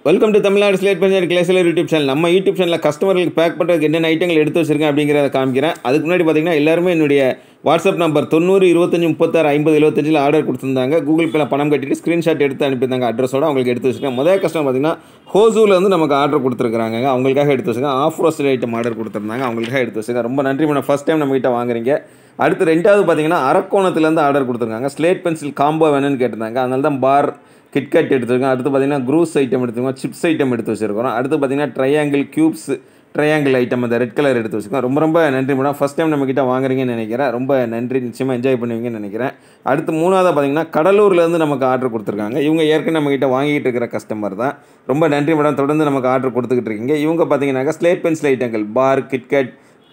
welcome to Tamil Nadu slate panchayat கிளாஸில் YouTube channel நம்ம YouTube சேனலில் கஸ்டமர்களுக்கு பேக் பண்ணுறதுக்கு என்னென்ன ஐட்டங்கள் எடுத்து வச்சிருக்கேன் அப்படிங்கிறத காமிக்கிறேன் அதுக்கு முன்னாடி பார்த்தீங்கன்னா எல்லாருமே என்னுடைய வாட்ஸ்அப் நம்பர் தொண்ணூறு இருபத்தஞ்சி முப்பத்தாறு ஐம்பது எழுபத்தஞ்சில் ஆர்டர் கொடுத்துருந்தாங்க கூகுள் பேல பணம் கட்டிட்டு ஸ்க்ரீன்ஷாட் எடுத்து அனுப்பியிருந்தாங்க அட்ரஸோட அவங்களுக்கு எடுத்து வச்சிருக்கேன் முதல் கஸ்டமர் பார்த்தீங்கன்னா ஹோசூவில் வந்து நமக்கு ஆர்டர் கொடுத்துருக்காங்க அவங்களுக்காக எடுத்து வச்சிருக்கேன் ஆஃப் ரோஸ்டட் ஐட்டம் ஆர்டர் கொடுத்துருந்தாங்க அவங்களுக்காக எடுத்து வச்சிருக்கேன் ரொம்ப நன்றி மேடம் ஃபஸ்ட் டைம் நம்மகிட்ட வாங்குறீங்க அடுத்து ரெண்டாவது பார்த்தீங்கன்னா அரக்கோணத்துலேருந்து ஆர்டர் கொடுத்துருக்காங்க ஸ்லேட் பென்சில் காம்போ வேணும்னு கேட்டிருந்தாங்க அதனால தான் பார் கிட்கட் எடுத்துருக்கோம் அடுத்து பார்த்தீங்கன்னா க்ரூஸ் ஐட்டம் எடுத்துருக்கோம் சிப்ஸ் ஐட்டம் எடுத்து வச்சிருக்கிறோம் அடுத்து பார்த்தீங்கன்னா ட்ரையாங்கிள் க்யூப்ஸ் ட்ரையாங்கிள் ஐட்டம் அந்த ரெட் கலர் எடுத்து வச்சுருக்கோம் ரொம்ப ரொம்ப நன்றி மேடம் ஃபஸ்ட் டைம் நம்மக்கிட்ட வாங்குறீங்கன்னு நினைக்கிறேன் ரொம்ப நன்றி நிச்சயமாக என்ஜாய் பண்ணுவீங்கன்னு நினைக்கிறேன் அடுத்து மூணாவது பார்த்தீங்கன்னா கடலூர்லேருந்து நமக்கு ஆர்டர் கொடுத்துருக்காங்க இவங்க ஏற்கனவே நம்மக்கிட்ட வாங்கிட்டு இருக்கிற கஸ்டமர் தான் ரொம்ப நன்றி மேடம் தொடர்ந்து நமக்கு ஆர்டர் கொடுத்துக்கிட்டு இருக்கீங்க இவங்க பார்த்தீங்கன்னாக்கா ஸ்லேட் பென்சில் ஐட்டங்கள் பார் கிட்கட்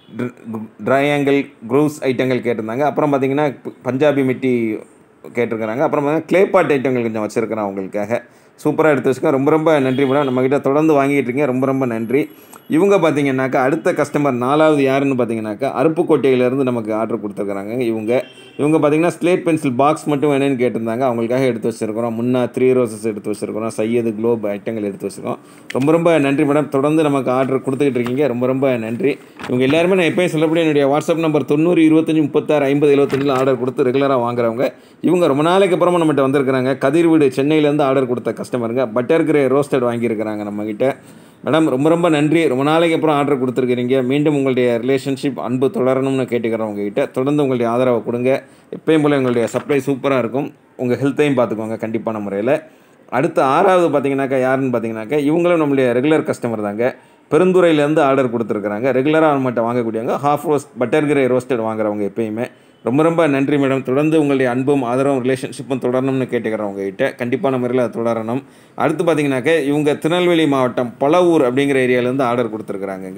ட்ரையாங்கிள் க்ரூஸ் ஐட்டங்கள் கேட்டிருந்தாங்க அப்புறம் பார்த்தீங்கன்னா பஞ்சாபி மிட்டி கேட்டிருக்கிறாங்க அப்புறம் பார்த்தீங்கன்னா க்ளே பாட் ஐட்டங்கள் கொஞ்சம் வச்சுருக்கிறேன் அவங்களுக்காக சூப்பராக எடுத்து வச்சுக்கோங்க ரொம்ப ரொம்ப நன்றி மேடம் நம்மக்கிட்ட தொடர்ந்து வாங்கிட்டு இருக்கீங்க ரொம்ப ரொம்ப நன்றி இவங்க பார்த்தீங்கன்னாக்கா அடுத்த கஸ்டமர் நாலாவது யாருன்னு பார்த்தீங்கன்னாக்கா அருப்புக்கோட்டையிலேருந்து நமக்கு ஆர்டர் கொடுத்துருக்குறாங்க இவங்க இவங்க பார்த்தீங்கன்னா ஸ்லேட் பென்சில் பாக்ஸ் மட்டும் வேணும்னு கேட்டிருந்தாங்க அவங்களுக்காக எடுத்து வச்சுருக்கிறோம் முன்னா த்ரீ ரோசஸ் எடுத்து வச்சுருக்கிறோம் சையது குளோப் ஐட்டங்கள் எடுத்து வச்சுருக்கோம் ரொம்ப ரொம்ப நன்றி மேடம் தொடர்ந்து நமக்கு ஆர்டர் கொடுத்துக்கிட்டு இருக்கீங்க ரொம்ப ரொம்ப நன்றி இவங்க எல்லாருமே நான் எப்பயும் சொல்லப்படி என்னுடைய வாட்ஸ்அப் நம்பர் தொண்ணூறு இருபத்தஞ்சி முப்பத்தாறு ஐம்பது எழுபத்தஞ்சில் ஆர்டர் கொடுத்து ரெகுலராக வாங்குறவங்க இவங்க ரொம்ப நாளைக்கு அப்புறமா நம்மகிட்ட வந்திருக்கிறாங்க கதிர் வீடு சென்னையிலேருந்து ஆர்டர் கொடுத்த கஸ்டமருங்க பட்டர் கிரே ரோஸ்டட் வாங்கியிருக்கிறாங்க நம்மக்கிட்ட மேடம் ரொம்ப ரொம்ப நன்றி ரொம்ப நாளைக்கு அப்புறம் ஆர்டர் கொடுத்துருக்கிறீங்க மீண்டும் உங்களுடைய ரிலேஷன்ஷிப் அன்பு தொடரணும்னு கேட்டுக்கிறேன் உங்ககிட்ட தொடர்ந்து உங்களுடைய ஆதரவை கொடுங்க எப்பயும் போல் உங்களுடைய சப்ளை சூப்பராக இருக்கும் உங்கள் ஹெல்த்தையும் பார்த்துக்கோங்க கண்டிப்பான முறையில் அடுத்து ஆறாவது பார்த்தீங்கன்னாக்கா யாருன்னு பார்த்தீங்கன்னாக்கா இவங்களும் நம்மளுடைய ரெகுலர் கஸ்டமர் தாங்க பெருந்துறையிலேருந்து ஆர்டர் கொடுத்துருக்குறாங்க ரெகுலராக நம்மகிட்ட வாங்கக்கூடியவங்க ஹாஃப் ரோஸ்ட் பட்டர் கிரே ரோஸ்டட் வாங்குறவங்க எப்பயுமே ரொம்ப ரொம்ப நன்றி மேடம் தொடர்ந்து உங்களுடைய அன்பும் ஆதரவும் ரிலேஷன்ஷிப்பும் தொடரணும்னு கேட்டுக்கிறேன் உங்ககிட்ட கண்டிப்பான முறையில் அது தொடரணும் அடுத்து பார்த்தீங்கன்னாக்க இவங்க திருநெல்வேலி மாவட்டம் பழவூர் அப்படிங்கிற ஏரியாவிலேருந்து ஆர்டர் கொடுத்துருக்குறாங்கங்க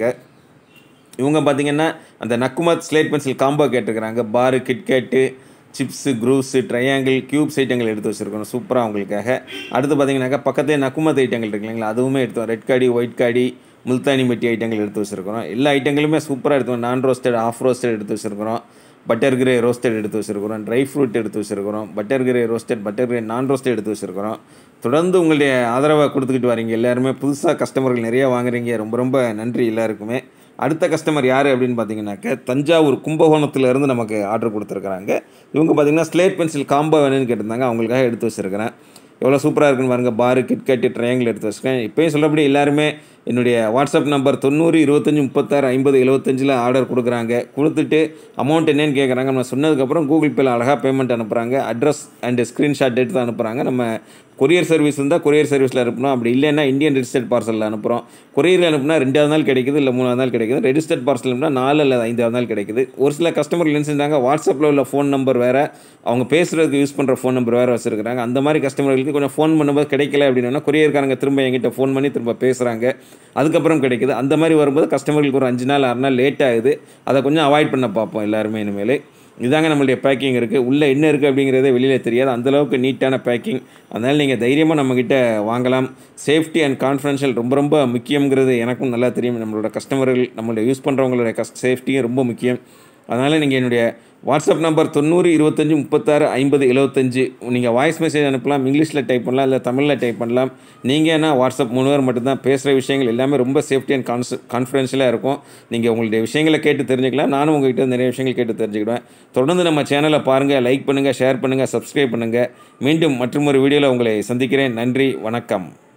இவங்க பார்த்தீங்கன்னா அந்த நக்குமத் ஸ்லேட் பென்சில் காம்போ கேட்டிருக்கிறாங்க பாரு கிட்கேட்டு சிப்ஸு க்ரூஸு ட்ரையாங்கிள் க்யூப்ஸ் ஐட்டங்கள் எடுத்து வச்சுருக்கணும் சூப்பராக அவங்களுக்காக அடுத்து பார்த்தீங்கன்னாக்கா பக்கத்தே நக்குமத் ஐட்டங்கள் இருக்கு இல்லைங்களா அதுவுமே எடுத்தோம் ரெட் காடி ஒயிட் காடி முல்தானி மெட்டி ஐட்டங்கள் எடுத்து வச்சுருக்கிறோம் எல்லா ஐட்டங்களுமே சூப்பராக எடுத்தோம் நான் ரோஸ்டட் ஆஃப் ரோஸ்டட் எடுத்து வச்சுருக்கிறோம் பட்டர் கிரே ரோஸ்டட் எடுத்து வச்சுருக்கிறோம் ட்ரை ஃப்ரூட் எடுத்து வச்சுருக்கிறோம் பட்டர் கிரே ரோஸ்டட் பட்டர் கிரே நான் ரோஸ்டட் எடுத்து வச்சுருக்கிறோம் தொடர்ந்து உங்களுடைய ஆதரவை கொடுத்துக்கிட்டு வரீங்க எல்லாருமே புதுசாக கஸ்டமர்கள் நிறைய வாங்குறீங்க ரொம்ப ரொம்ப நன்றி எல்லாருக்குமே அடுத்த கஸ்டமர் யார் அப்படின்னு பார்த்தீங்கன்னாக்க தஞ்சாவூர் கும்பகோணத்துலேருந்து நமக்கு ஆர்டர் கொடுத்துருக்குறாங்க இவங்க பார்த்தீங்கன்னா ஸ்லேட் பென்சில் காம்போ வேணும்னு கேட்டிருந்தாங்க அவங்களுக்காக எடுத்து வச்சுருக்கிறேன் எவ்வளோ சூப்பராக இருக்குன்னு பாருங்கள் பாரு கிட்கட்டு ட்ரையாங்கிள் எடுத்து வச்சுருக்கேன் இப்போயும் சொல்லப்படி எல்லாருமே என்னுடைய வாட்ஸ்அப் நம்பர் தொண்ணூறு இருபத்தஞ்சி முப்பத்தாறு ஐம்பது எழுபத்தஞ்சில் ஆர்டர் கொடுக்குறாங்க கொடுத்துட்டு அமௌண்ட் என்னன்னு கேட்குறாங்க நம்ம சொன்னதுக்கப்புறம் கூகுள் பேல அழகாக பேமெண்ட் அனுப்புகிறாங்க அட்ரஸ் அண்டு ஸ்க்ரீன்ஷாட் எடுத்து அனுப்புகிறாங்க நம்ம கொரியர் சர்வீஸ் இருந்தால் கொரியர் சர்வீஸில் அனுப்பணும் அப்படி இல்லைன்னா இந்தியன் ரெஜிஸ்டர்ட் பார்சலில் அனுப்புகிறோம் கொரியரில் அனுப்புனா ரெண்டாவது நாள் கிடைக்குது இல்லை மூணாவது நாள் கிடைக்குது ரெஜிஸ்டர்ட் பார்சல் அனுப்புனா நாலு இல்லை ஐந்தாவது நாள் கிடைக்குது ஒரு சில கஸ்டமர் என்ன செஞ்சாங்க வாட்ஸ்அப்பில் உள்ள ஃபோன் நம்பர் வேறு அவங்க பேசுகிறதுக்கு யூஸ் பண்ணுற ஃபோன் நம்பர் வேறு வச்சுருக்காங்க அந்த மாதிரி கஸ்டமர்களுக்கு கொஞ்சம் ஃபோன் பண்ணும்போது கிடைக்கல அப்படின்னா கொரியர்காரங்க திரும்ப எங்கிட்ட ஃபோன் பண்ணி திரும்ப பேசுகிறாங்க அதுக்கப்புறம் கிடைக்குது அந்த மாதிரி வரும்போது கஸ்டமர்களுக்கு ஒரு அஞ்சு நாள் ஆறு நாள் லேட் ஆகுது அதை கொஞ்சம் அவாய்ட் பண்ண பார்ப்போம் எல்லாருமே இனிமேல் இதாங்க நம்மளுடைய பேக்கிங் இருக்குது உள்ளே என்ன இருக்குது அப்படிங்கிறதே வெளியில் தெரியாது அந்தளவுக்கு நீட்டான பேக்கிங் அதனால் நீங்கள் தைரியமாக நம்மக்கிட்ட வாங்கலாம் சேஃப்டி அண்ட் கான்ஃபிடென்ஷியல் ரொம்ப ரொம்ப முக்கியங்கிறது எனக்கும் நல்லா தெரியும் நம்மளோட கஸ்டமர்கள் நம்மளோட யூஸ் பண்ணுறவங்களுடைய கஸ்ட் சேஃப்டியும் ரொம்ப முக்கியம் அதனால் நீங்கள் என்னுடைய வாட்ஸ்அப் நம்பர் தொண்ணூறு இருபத்தஞ்சி முப்பத்தாறு ஐம்பது எழுபத்தஞ்சு நீங்கள் வாய்ஸ் மெசேஜ் அனுப்பலாம் இங்கிலீஷில் டைப் பண்ணலாம் இல்லை தமிழில் டைப் பண்ணலாம் நீங்கள் என்ன வாட்ஸ்அப் மூணு பேர் மட்டும்தான் பேசுகிற விஷயங்கள் எல்லாமே ரொம்ப சேஃப்டி அண்ட் கான்ஸ் கான்ஃபிடென்ஷியலாக இருக்கும் நீங்கள் உங்களுடைய விஷயங்களை கேட்டு தெரிஞ்சுக்கலாம் நானும் உங்கள்கிட்ட நிறைய விஷயங்கள் கேட்டு தெரிஞ்சுக்கிடுவேன் தொடர்ந்து நம்ம சேனலை பாருங்கள் லைக் பண்ணுங்கள் ஷேர் பண்ணுங்கள் சப்ஸ்கிரைப் பண்ணுங்கள் மீண்டும் மற்றும் ஒரு வீடியோவில் உங்களை சந்திக்கிறேன் நன்றி வணக்கம்